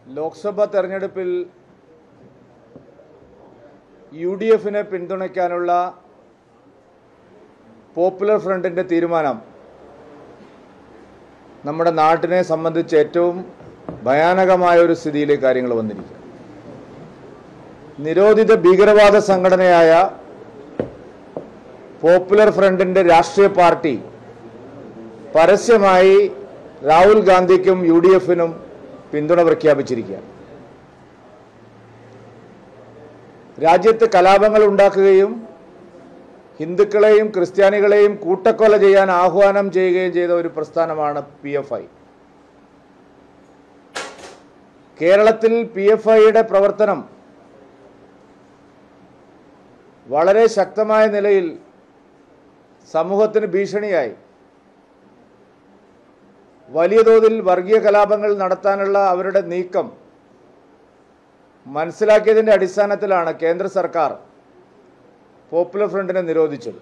ലോക്സഭാ തെരഞ്ഞെടുപ്പിൽ U D എഫിനെ പിന്തുണയ്ക്കാനുള്ള popular ഫ്രണ്ടിൻ്റെ തീരുമാനം നമ്മുടെ നാട്ടിനെ സംബന്ധിച്ച് ഏറ്റവും ഭയാനകമായ ഒരു സ്ഥിതിയിലേക്ക് കാര്യങ്ങൾ വന്നിരിക്കുക നിരോധിത ഭീകരവാദ സംഘടനയായ പോപ്പുലർ ഫ്രണ്ടിൻ്റെ രാഷ്ട്രീയ പാർട്ടി പരസ്യമായി രാഹുൽ ഗാന്ധിക്കും യു ഡി എഫിനും പിന്തുണ പ്രഖ്യാപിച്ചിരിക്കുകയാണ് രാജ്യത്ത് കലാപങ്ങൾ ഉണ്ടാക്കുകയും ഹിന്ദുക്കളെയും ക്രിസ്ത്യാനികളെയും കൂട്ടക്കൊല ചെയ്യാൻ ആഹ്വാനം ചെയ്യുകയും ചെയ്ത ഒരു പ്രസ്ഥാനമാണ് പി എഫ് ഐ കേരളത്തിൽ പി എഫ് ഐയുടെ പ്രവർത്തനം വളരെ ശക്തമായ നിലയിൽ സമൂഹത്തിന് ഭീഷണിയായി വലിയ തോതിൽ വർഗീയ കലാപങ്ങൾ നടത്താനുള്ള അവരുടെ നീക്കം മനസ്സിലാക്കിയതിൻ്റെ അടിസ്ഥാനത്തിലാണ് കേന്ദ്ര സർക്കാർ പോപ്പുലർ ഫ്രണ്ടിനെ നിരോധിച്ചത്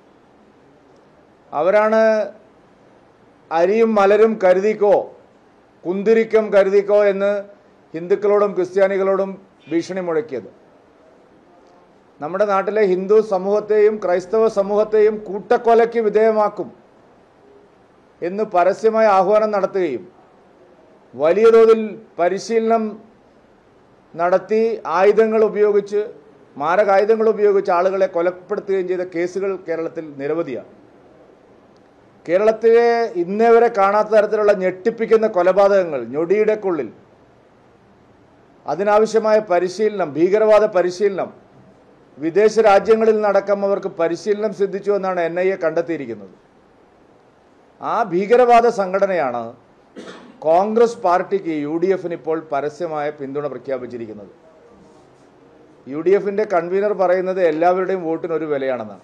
അവരാണ് അരിയും മലരും കരുതിക്കോ കുന്തിരിക്കം കരുതിക്കോ എന്ന് ഹിന്ദുക്കളോടും ക്രിസ്ത്യാനികളോടും ഭീഷണി മുഴക്കിയത് നമ്മുടെ നാട്ടിലെ ഹിന്ദു സമൂഹത്തെയും ക്രൈസ്തവ സമൂഹത്തെയും കൂട്ടക്കൊലയ്ക്ക് വിധേയമാക്കും എന്ന് പരസ്യമായ ആഹ്വാനം നടത്തുകയും വലിയ തോതിൽ പരിശീലനം നടത്തി ആയുധങ്ങൾ ഉപയോഗിച്ച് മാരകായുധങ്ങൾ ഉപയോഗിച്ച് ആളുകളെ കൊലപ്പെടുത്തുകയും ചെയ്ത കേസുകൾ കേരളത്തിൽ നിരവധിയാണ് കേരളത്തിലെ ഇന്നേ വരെ കാണാത്ത തരത്തിലുള്ള ഞെട്ടിപ്പിക്കുന്ന കൊലപാതകങ്ങൾ ഞൊടിയുടെക്കുള്ളിൽ അതിനാവശ്യമായ പരിശീലനം ഭീകരവാദ പരിശീലനം വിദേശ രാജ്യങ്ങളിൽ നടക്കം അവർക്ക് പരിശീലനം സിദ്ധിച്ചു എന്നാണ് എൻ ഐ എ കണ്ടെത്തിയിരിക്കുന്നത് ആ ഭീകരവാദ സംഘടനയാണ് കോൺഗ്രസ് പാർട്ടിക്ക് യു ഡി എഫിന് ഇപ്പോൾ പരസ്യമായ പിന്തുണ പ്രഖ്യാപിച്ചിരിക്കുന്നത് യു ഡി എഫിന്റെ കൺവീനർ പറയുന്നത് എല്ലാവരുടെയും വോട്ടിന് ഒരു വിലയാണെന്നാണ്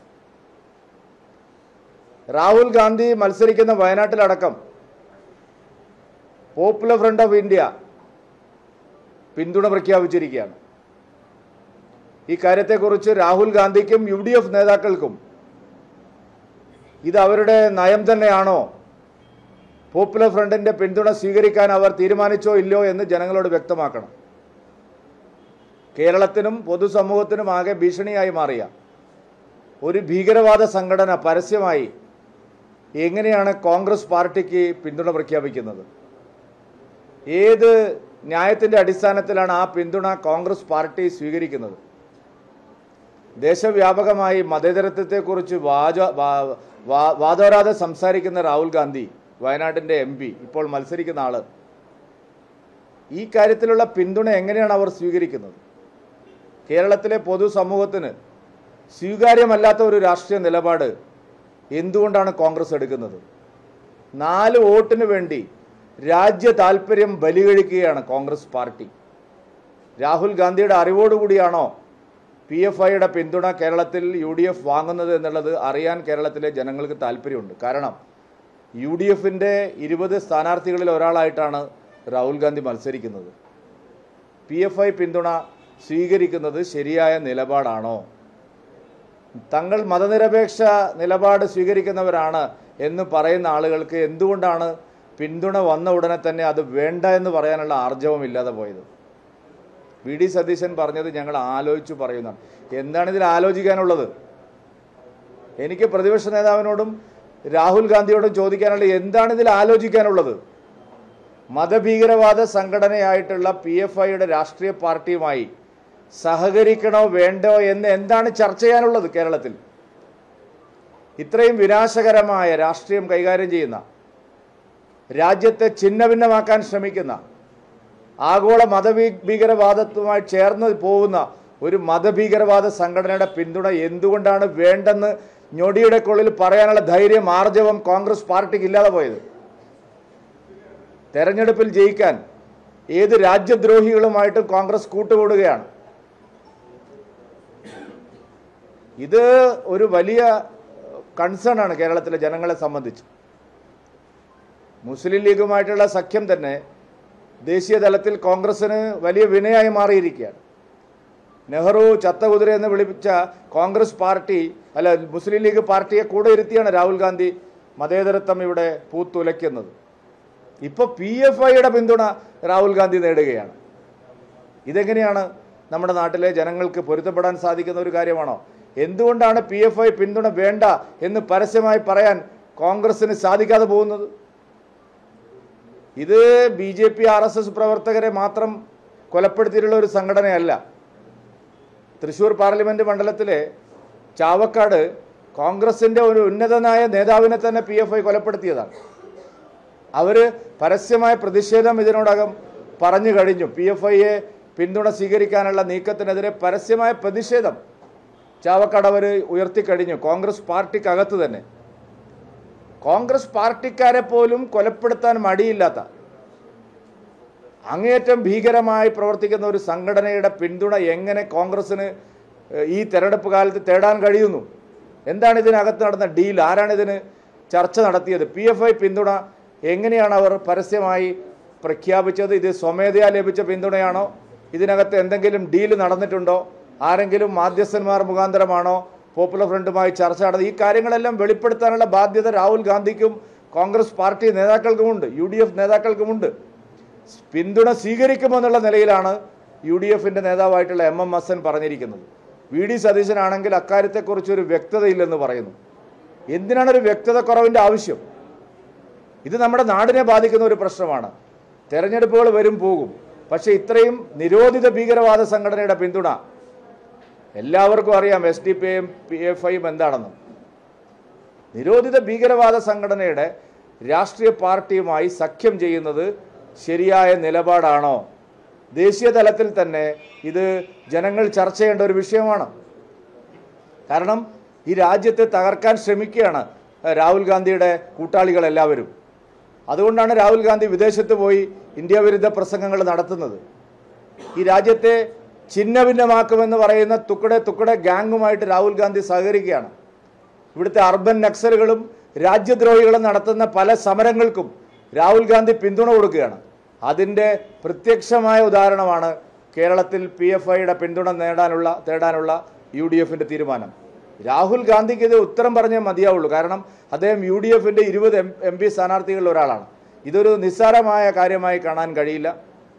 രാഹുൽ ഗാന്ധി മത്സരിക്കുന്ന വയനാട്ടിലടക്കം പോപ്പുലർ ഫ്രണ്ട് ഓഫ് ഇന്ത്യ പിന്തുണ പ്രഖ്യാപിച്ചിരിക്കുകയാണ് ഈ കാര്യത്തെക്കുറിച്ച് രാഹുൽ ഗാന്ധിക്കും യു ഡി എഫ് നേതാക്കൾക്കും ഇത് അവരുടെ നയം തന്നെയാണോ പോപ്പുലർ ഫ്രണ്ടിന്റെ പിന്തുണ സ്വീകരിക്കാൻ അവർ തീരുമാനിച്ചോ ഇല്ലയോ എന്ന് ജനങ്ങളോട് വ്യക്തമാക്കണം കേരളത്തിനും പൊതുസമൂഹത്തിനും ആകെ ഭീഷണിയായി മാറിയ ഒരു ഭീകരവാദ സംഘടന പരസ്യമായി എങ്ങനെയാണ് കോൺഗ്രസ് പാർട്ടിക്ക് പിന്തുണ പ്രഖ്യാപിക്കുന്നത് ഏത് ന്യായത്തിൻ്റെ അടിസ്ഥാനത്തിലാണ് ആ പിന്തുണ കോൺഗ്രസ് പാർട്ടി സ്വീകരിക്കുന്നത് ദേശവ്യാപകമായി മതേതരത്വത്തെക്കുറിച്ച് വാച വാ- വാ- വാദോരാതെ സംസാരിക്കുന്ന രാഹുൽ ഗാന്ധി വയനാട്ടിൻ്റെ എം പി ഇപ്പോൾ മത്സരിക്കുന്ന ആള് ഈ കാര്യത്തിലുള്ള പിന്തുണ എങ്ങനെയാണ് അവർ സ്വീകരിക്കുന്നത് കേരളത്തിലെ പൊതുസമൂഹത്തിന് സ്വീകാര്യമല്ലാത്ത ഒരു രാഷ്ട്രീയ നിലപാട് എന്തുകൊണ്ടാണ് കോൺഗ്രസ് എടുക്കുന്നത് നാല് വോട്ടിന് വേണ്ടി രാജ്യ താല്പര്യം ബലികഴിക്കുകയാണ് കോൺഗ്രസ് പാർട്ടി രാഹുൽ ഗാന്ധിയുടെ അറിവോടുകൂടിയാണോ പി എഫ് ഐയുടെ പിന്തുണ കേരളത്തിൽ യു ഡി എഫ് വാങ്ങുന്നത് എന്നുള്ളത് അറിയാൻ കേരളത്തിലെ ജനങ്ങൾക്ക് താല്പര്യമുണ്ട് കാരണം യു ഡി എഫിൻ്റെ ഇരുപത് സ്ഥാനാർത്ഥികളിൽ ഒരാളായിട്ടാണ് രാഹുൽ ഗാന്ധി മത്സരിക്കുന്നത് പി എഫ് ഐ പിന്തുണ സ്വീകരിക്കുന്നത് ശരിയായ നിലപാടാണോ തങ്ങൾ മതനിരപേക്ഷ നിലപാട് സ്വീകരിക്കുന്നവരാണ് എന്ന് പറയുന്ന ആളുകൾക്ക് എന്തുകൊണ്ടാണ് പിന്തുണ വന്ന ഉടനെ തന്നെ അത് വേണ്ട എന്ന് പറയാനുള്ള ആർജവം ഇല്ലാതെ പോയത് വി ഡി സതീശൻ പറഞ്ഞത് ഞങ്ങൾ ആലോചിച്ചു പറയുന്നതാണ് എന്താണ് ഇതിൽ ആലോചിക്കാനുള്ളത് എനിക്ക് പ്രതിപക്ഷ നേതാവിനോടും രാഹുൽ ഗാന്ധിയോടും ചോദിക്കാനുള്ള എന്താണ് ഇതിൽ ആലോചിക്കാനുള്ളത് മതഭീകരവാദ സംഘടനയായിട്ടുള്ള പി എഫ് ഐയുടെ രാഷ്ട്രീയ പാർട്ടിയുമായി സഹകരിക്കണോ വേണ്ടോ എന്ന് എന്താണ് ചർച്ച ചെയ്യാനുള്ളത് കേരളത്തിൽ ഇത്രയും വിനാശകരമായ രാഷ്ട്രീയം കൈകാര്യം ചെയ്യുന്ന രാജ്യത്തെ ഛിന്നഭിന്നമാക്കാൻ ശ്രമിക്കുന്ന ആഗോള മതഭീ ഭീകരവാദത്തുമായി ചേർന്ന് പോകുന്ന ഒരു മതഭീകരവാദ സംഘടനയുടെ പിന്തുണ എന്തുകൊണ്ടാണ് വേണ്ടെന്ന് ഞൊടിയുടെ കൊള്ളിൽ പറയാനുള്ള ധൈര്യം ആർജവം കോൺഗ്രസ് പാർട്ടിക്ക് ഇല്ലാതെ പോയത് തെരഞ്ഞെടുപ്പിൽ ജയിക്കാൻ ഏത് രാജ്യദ്രോഹികളുമായിട്ടും കോൺഗ്രസ് കൂട്ടുകൂടുകയാണ് ഇത് ഒരു വലിയ കൺസേൺ ആണ് കേരളത്തിലെ ജനങ്ങളെ സംബന്ധിച്ച് മുസ്ലിം ലീഗുമായിട്ടുള്ള സഖ്യം തന്നെ ദേശീയ തലത്തിൽ കോൺഗ്രസിന് വലിയ വിനയായി മാറിയിരിക്കുകയാണ് നെഹ്റു ചത്തകുതിര എന്ന് വിളിപ്പിച്ച കോൺഗ്രസ് പാർട്ടി അല്ല മുസ്ലിം ലീഗ് പാർട്ടിയെ കൂടെ ഇരുത്തിയാണ് രാഹുൽ ഗാന്ധി മതേതരത്വം ഇവിടെ പൂത്തുലയ്ക്കുന്നത് ഇപ്പോൾ പി എഫ് ഐയുടെ പിന്തുണ രാഹുൽ ഗാന്ധി നേടുകയാണ് ഇതെങ്ങനെയാണ് നമ്മുടെ നാട്ടിലെ ജനങ്ങൾക്ക് പൊരുത്തപ്പെടാൻ സാധിക്കുന്ന ഒരു കാര്യമാണോ എന്തുകൊണ്ടാണ് പി എഫ് ഐ പിന്തുണ വേണ്ട എന്ന് പരസ്യമായി പറയാൻ കോൺഗ്രസിന് സാധിക്കാതെ പോകുന്നത് ഇത് B J P R S S പ്രവർത്തകരെ മാത്രം കൊലപ്പെടുത്തിയിട്ടുള്ള ഒരു സംഘടനയല്ല തൃശൂർ പാർലമെന്റ് മണ്ഡലത്തിലെ ചാവക്കാട് കോൺഗ്രസിന്റെ ഒരു ഉന്നതനായ നേതാവിനെ തന്നെ പി എഫ് ഐ കൊലപ്പെടുത്തിയതാണ് അവർ പരസ്യമായ പ്രതിഷേധം ഇതിനോടകം പറഞ്ഞു കഴിഞ്ഞു പി എഫ് ഐയെ പിന്തുണ സ്വീകരിക്കാനുള്ള നീക്കത്തിനെതിരെ പരസ്യമായ പ്രതിഷേധം ചാവക്കാട് അവർ ഉയർത്തിക്കഴിഞ്ഞു കോൺഗ്രസ് പാർട്ടിക്കകത്ത് തന്നെ കോൺഗ്രസ് പാർട്ടിക്കാരെ പോലും കൊലപ്പെടുത്താൻ മടിയില്ലാത്ത അങ്ങേയറ്റം ഭീകരമായി പ്രവർത്തിക്കുന്ന ഒരു സംഘടനയുടെ പിന്തുണ എങ്ങനെ കോൺഗ്രസിന് ഏഹ്, ഈ തെരഞ്ഞെടുപ്പ് കാലത്ത് തേടാൻ കഴിയുന്നു എന്താണ് ഇതിനകത്ത് നടന്ന ഡീൽ ആരാണ് ഇതിന് ചർച്ച നടത്തിയത് പി എഫ് ഐ പിന്തുണ എങ്ങനെയാണ് അവർ പരസ്യമായി പ്രഖ്യാപിച്ചത് ഇത് സ്വമേധയാ ലഭിച്ച പിന്തുണയാണോ ഇതിനകത്ത് എന്തെങ്കിലും ഡീൽ നടന്നിട്ടുണ്ടോ ആരെങ്കിലും മാധ്യസ്ഥന്മാർ മുഖാന്തരമാണോ പോപ്പുലർ ഫ്രണ്ടുമായി ചർച്ച നടന്നത് ഈ കാര്യങ്ങളെല്ലാം വെളിപ്പെടുത്താനുള്ള ബാധ്യത രാഹുൽ ഗാന്ധിക്കും കോൺഗ്രസ് പാർട്ടി നേതാക്കൾക്കുമുണ്ട് യു ഡി എഫ് നേതാക്കൾക്കുമുണ്ട് പിന്തുണ സ്വീകരിക്കുമെന്നുള്ള നിലയിലാണ് യു ഡി എഫിൻ്റെ നേതാവായിട്ടുള്ള എം എം ഹസൻ പറഞ്ഞിരിക്കുന്നത് വി ഡി സതീശനാണെങ്കിൽ അക്കാര്യത്തെക്കുറിച്ച് ഒരു വ്യക്തതയില്ലെന്ന് പറയുന്നു എന്തിനാണ് ഒരു വ്യക്തത കുറവിൻ്റെ ആവശ്യം ഇത് നമ്മുടെ നാടിനെ ബാധിക്കുന്ന ഒരു പ്രശ്നമാണ് തെരഞ്ഞെടുപ്പുകൾ വരും പോകും പക്ഷേ ഇത്രയും നിരോധിത ഭീകരവാദ സംഘടനയുടെ പിന്തുണ എല്ലാവർക്കും അറിയാം എസ് ഡി പി ഐയും പി എഫ് ഐയും എന്താണെന്ന് നിരോധിത ഭീകരവാദ സംഘടനയുടെ രാഷ്ട്രീയ പാർട്ടിയുമായി സഖ്യം ചെയ്യുന്നത് ശരിയായ നിലപാടാണോ ദേശീയ തലത്തിൽ തന്നെ ഇത് ജനങ്ങൾ ചർച്ച ചെയ്യേണ്ട ഒരു വിഷയമാണ് കാരണം ഈ രാജ്യത്തെ തകർക്കാൻ ശ്രമിക്കുകയാണ് രാഹുൽ ഗാന്ധിയുടെ കൂട്ടാളികൾ എല്ലാവരും അതുകൊണ്ടാണ് രാഹുൽ ഗാന്ധി വിദേശത്ത് പോയി ഇന്ത്യ വിരുദ്ധ പ്രസംഗങ്ങൾ നടത്തുന്നത് ഈ രാജ്യത്തെ ഛിന്നഭിന്നമാക്കുമെന്ന് പറയുന്ന തുക്കടെ തുക്കടെ ഗാങ്ങുമായിട്ട് രാഹുൽ ഗാന്ധി സഹകരിക്കുകയാണ് ഇവിടുത്തെ അർബൻ നക്സലുകളും രാജ്യദ്രോഹികളും നടത്തുന്ന പല സമരങ്ങൾക്കും രാഹുൽ ഗാന്ധി പിന്തുണ കൊടുക്കുകയാണ് അതിൻ്റെ പ്രത്യക്ഷമായ ഉദാഹരണമാണ് കേരളത്തിൽ പി എഫ് ഐയുടെ പിന്തുണ നേടാനുള്ള തേടാനുള്ള യു ഡി എഫിൻ്റെ തീരുമാനം രാഹുൽ ഗാന്ധിക്ക് ഇത് ഉത്തരം പറഞ്ഞേ മതിയാവുള്ളൂ കാരണം അദ്ദേഹം യു ഡി എഫിൻ്റെ ഇരുപത് എം എം പി സ്ഥാനാർത്ഥികളിൽ ഒരാളാണ് ഇതൊരു നിസ്സാരമായ കാര്യമായി കാണാൻ കഴിയില്ല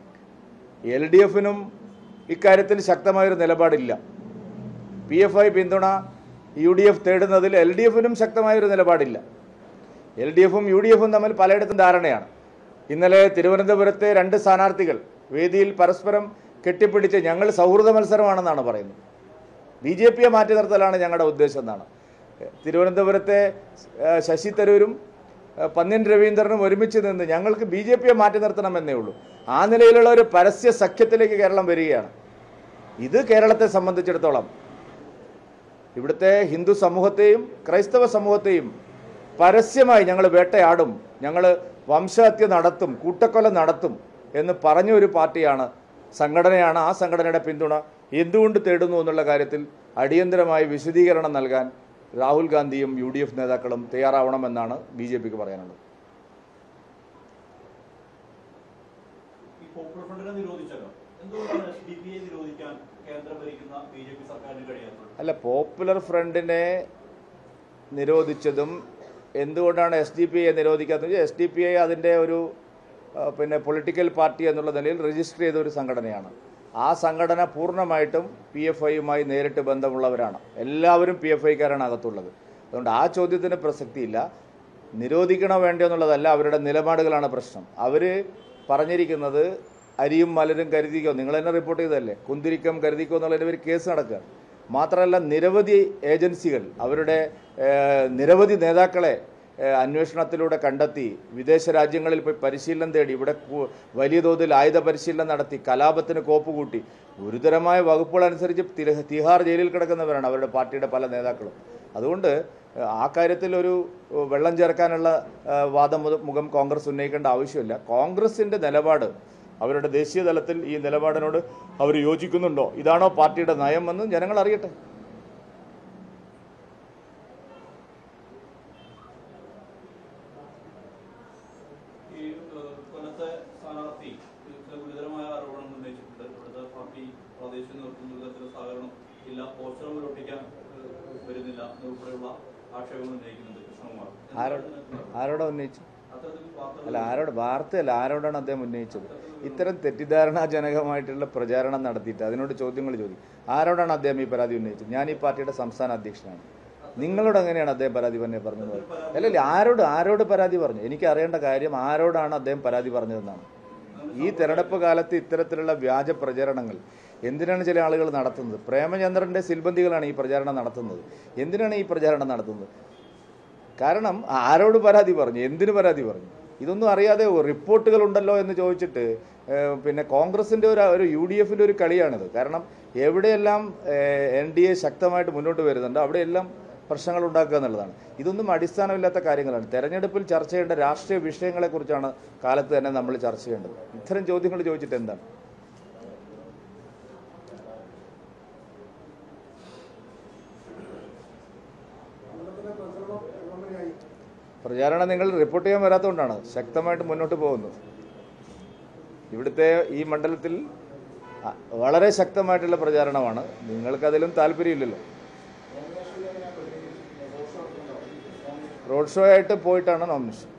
എൽ ഡി എഫിനും ഇക്കാര്യത്തിൽ ശക്തമായൊരു നിലപാടില്ല പി എഫ് ഐ പിന്തുണ യു ഡി എഫ് തേടുന്നതിൽ എൽ ഡി എഫിനും ശക്തമായൊരു നിലപാടില്ല എൽ ഡി എഫും യു ഡി എഫും തമ്മിൽ പലയിടത്തും ധാരണയാണ് ഇന്നലെ തിരുവനന്തപുരത്തെ രണ്ട് സ്ഥാനാർത്ഥികൾ വേദിയിൽ പരസ്പരം കെട്ടിപ്പിടിച്ച് ഞങ്ങൾ സൗഹൃദ മത്സരമാണെന്നാണ് പറയുന്നത് ബി ജെ പിയെ മാറ്റി നിർത്തലാണ് ഞങ്ങളുടെ ഉദ്ദേശം എന്നാണ് തിരുവനന്തപുരത്തെ ഏഹ്, ശശി തരൂരും ഏഹ്, പന്ന്യൻ രവീന്ദ്രനും ഒരുമിച്ച് നിന്ന് ഞങ്ങൾക്ക് ബി ജെ പിയെ മാറ്റി നിർത്തണമെന്നേ ഉള്ളൂ ആ നിലയിലുള്ള ഒരു പരസ്യ സഖ്യത്തിലേക്ക് കേരളം വരികയാണ് ഇത് കേരളത്തെ സംബന്ധിച്ചിടത്തോളം ഇവിടുത്തെ ഹിന്ദു സമൂഹത്തെയും ക്രൈസ്തവ സമൂഹത്തെയും പരസ്യമായി ഞങ്ങൾ വേട്ടയാടും ഞങ്ങൾ വംശഹത്യ നടത്തും കൂട്ടക്കൊല നടത്തും എന്ന് പറഞ്ഞ ഒരു പാർട്ടിയാണ് സംഘടനയാണ് ആ സംഘടനയുടെ പിന്തുണ എന്തുകൊണ്ട് തേടുന്നു എന്നുള്ള കാര്യത്തിൽ അടിയന്തരമായി വിശദീകരണം നൽകാൻ രാഹുൽ ഗാന്ധിയും യു ഡി എഫ് നേതാക്കളും തയ്യാറാവണമെന്നാണ് ബി ജെ പിക്ക് പറയാനുള്ളത് ഈ പോപ്പുലർ ഫ്രണ്ടിനെ നിരോധിച്ചല്ലോ എന്തുകൊണ്ടാണ് എസ് ഡി പി ഐ നിരോധിക്കാൻ കേന്ദ്രം ഭരിക്കുന്ന ബി ജെ പി സർക്കാരിന് കഴിയാത്തത് അല്ല പോപ്പുലർ ഫ്രണ്ടിനെ നിരോധിച്ചതും എന്തുകൊണ്ടാണ് എസ് ഡി പി ഐ നിരോധിക്കാത്തത് എസ് ഡി പി ഐ അതിൻ്റെ ഒരു ആ, പിന്നെ പൊളിറ്റിക്കൽ പാർട്ടി എന്നുള്ള നിലയിൽ രജിസ്റ്റർ ചെയ്ത ഒരു സംഘടനയാണ് ആ സംഘടന പൂർണ്ണമായിട്ടും പി എഫ് ഐയുമായി നേരിട്ട് ബന്ധമുള്ളവരാണ് എല്ലാവരും പി എഫ് ഐക്കാരാണ് അകത്തുള്ളത് അതുകൊണ്ട് ആ ചോദ്യത്തിന് പ്രസക്തിയില്ല നിരോധിക്കണോ വേണ്ടോ എന്നുള്ളതല്ല അവരുടെ നിലപാടുകളാണ് പ്രശ്നം അവർ പറഞ്ഞിരിക്കുന്നത് അരിയും മലരും കരുതിക്കോ നിങ്ങൾ തന്നെ റിപ്പോർട്ട് ചെയ്തതല്ലേ കുന്തിരിക്കം കരുതിക്കോ എന്നുള്ളതിൻ്റെ ഒരു കേസ് നടക്കുക മാത്രമല്ല നിരവധി ഏജൻസികൾ അവരുടെ ഏഹ്, നിരവധി നേതാക്കളെ ഏഹ്, അന്വേഷണത്തിലൂടെ കണ്ടെത്തി വിദേശ രാജ്യങ്ങളിൽ പോയി പരിശീലനം തേടി ഇവിടെ കു- വലിയ തോതിൽ ആയുധ പരിശീലനം നടത്തി കലാപത്തിന് കോപ്പ് കൂട്ടി ഗുരുതരമായ വകുപ്പുകൾ അനുസരിച്ച് തിര- തിഹാർ ജയിലിൽ കിടക്കുന്നവരാണ് അവരുടെ പാർട്ടിയുടെ പല നേതാക്കളും അതുകൊണ്ട് ഏഹ്, ആ കാര്യത്തിൽ ഒരു ഏഹ്, വെള്ളം ചേർക്കാനുള്ള ഏഹ്, വാദം മുത- മുഖം കോൺഗ്രസ് ഉന്നയിക്കേണ്ട ആവശ്യമില്ല കോൺഗ്രസിൻ്റെ നിലപാട് അവരുടെ ദേശീയ തലത്തിൽ ഈ നിലപാടിനോട് അവർ യോജിക്കുന്നുണ്ടോ ഇതാണോ പാർട്ടിയുടെ നയമെന്ന് ജനങ്ങൾ അറിയട്ടെ ഈ ഏഹ്, കൊല്ലത്തെ സ്ഥാനാർത്ഥി ചില ഗുരുതരമായ ആരോപണം ഉന്നയിച്ചിട്ടുണ്ട് ഇവിടുത്തെ പാർട്ടി പ്രാദേശിക നേതൃത്വത്തിൽ ചില സഹകരണം ഇല്ല പോസ്റ്ററുകൾ ഒട്ടിക്കാൻ ഏഹ്, വരുന്നില്ല എന്നുൾപ്പെടെയുള്ള ആക്ഷേപങ്ങൾ ഉന്നയിക്കുന്നുണ്ട് കൃഷ്ണകുമാർ ആരോട് ആരോടെ ഉന്നയിച്ചു അത്തരത്തിൽ വാർത്തകൾ അല്ല ആരോട് വാർത്തയല്ല ആരോടാണ് അദ്ദേഹം ഉന്നയിച്ചത് ഇത്തരം തെറ്റിദ്ധാരണാജനകമായിട്ടുള്ള പ്രചാരണം നടത്തിയിട്ട് അതിനോട് ചോദ്യങ്ങൾ ചോദിക്കും ആരോടാണ് അദ്ദേഹം ഈ പരാതി ഉന്നയിച്ചത് ഞാൻ ഈ പാർട്ടിയുടെ സംസ്ഥാന അധ്യക്ഷനാണ് നിങ്ങളോട് എങ്ങനെയാണ് അദ്ദേഹം പരാതി പറഞ്ഞത് പറഞ്ഞത് അല്ലല്ല ആരോട് ആരോട് പരാതി പറഞ്ഞു എനിക്ക് അറിയേണ്ട കാര്യം ആരോടാണ് അദ്ദേഹം പരാതി പറഞ്ഞതെന്നാണ് ഈ തെരഞ്ഞെടുപ്പ് കാലത്ത് ഇത്തരത്തിലുള്ള വ്യാജ പ്രചരണങ്ങൾ എന്തിനാണ് ചില ആളുകൾ നടത്തുന്നത് പ്രേമചന്ദ്രന്റെ സിൽബന്ധികളാണ് ഈ പ്രചാരണം നടത്തുന്നത് എന്തിനാണ് ഈ പ്രചാരണം നടത്തുന്നത് കാരണം ആരോട് പരാതി പറഞ്ഞു എന്തിനു പരാതി പറഞ്ഞു ഇതൊന്നും അറിയാതെ റിപ്പോർട്ടുകൾ ഉണ്ടല്ലോ എന്ന് ചോദിച്ചിട്ട് ഏഹ്, പിന്നെ കോൺഗ്രസിന്റെ ഒരു ഒരു യു ഡി എഫിന്റെ ഒരു കളിയാണിത് കാരണം എവിടെയെല്ലാം എൻ ഡി എ ശക്തമായിട്ട് മുന്നോട്ട് വരുന്നുണ്ട് അവിടെയെല്ലാം പ്രശ്നങ്ങൾ ഉണ്ടാക്കുക എന്നുള്ളതാണ് ഇതൊന്നും അടിസ്ഥാനമില്ലാത്ത കാര്യങ്ങളാണ് തെരഞ്ഞെടുപ്പിൽ ചർച്ച ചെയ്യേണ്ട രാഷ്ട്രീയ വിഷയങ്ങളെക്കുറിച്ചാണ് കാലത്ത് തന്നെ നമ്മൾ ചർച്ച ചെയ്യേണ്ടത് ഇത്തരം ചോദ്യങ്ങൾ ചോദിച്ചിട്ട് എന്താണ് പ്രചാരണം നിങ്ങൾ റിപ്പോർട്ട് ചെയ്യാൻ വരാത്തതുകൊണ്ടാണ് ശക്തമായിട്ട് മുന്നോട്ട് പോകുന്നത് ഇവിടുത്തെ ഈ മണ്ഡലത്തിൽ അ- വളരെ ശക്തമായിട്ടുള്ള പ്രചാരണമാണ് നിങ്ങൾക്കതിലും താല്പര്യമില്ലല്ലോ റോഡ് ഷോ ആയിട്ട് പോയിട്ടാണ് നോമിനേഷൻ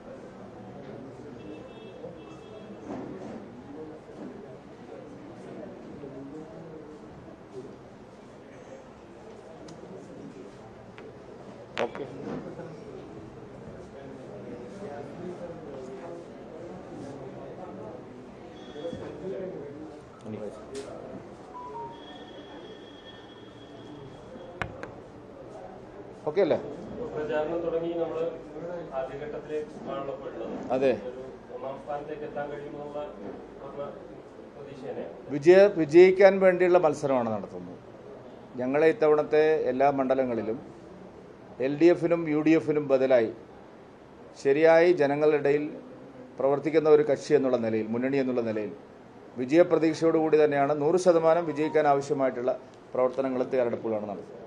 ഓക്കെ ഓക്കെ അല്ലേ പ്രചാരണം തുടങ്ങി നമ്മൾ ആദ്യഘട്ടത്തിലേക്ക് ആണല്ലോ ഉള്ളത് അതെ ഒരു ഒന്നാം സ്ഥാനത്തേക്ക് എത്താൻ കഴിയുമെന്നുള്ള പൂർണ്ണ പ്രതീക്ഷേനെ വിജയ വിജയിക്കാൻ വേണ്ടിയുള്ള മത്സരമാണ് നടത്തുന്നത് ഞങ്ങളെ ഇത്തവണത്തെ എല്ലാ മണ്ഡലങ്ങളിലും എൽ ഡി എഫിനും യു ഡി എഫിനും ബദലായി ശരിയായി ജനങ്ങളുടെ ഇടയിൽ പ്രവർത്തിക്കുന്ന ഒരു കക്ഷി എന്നുള്ള നിലയിൽ മുന്നണി എന്നുള്ള നിലയിൽ വിജയപ്രതീക്ഷയോടുകൂടി തന്നെയാണ് നൂറ് ശതമാനം വിജയിക്കാൻ ആവശ്യമായിട്ടുള്ള പ്രവർത്തനങ്ങളും തയ്യാറെടുപ്പുകളാണ് നടത്തുന്നത്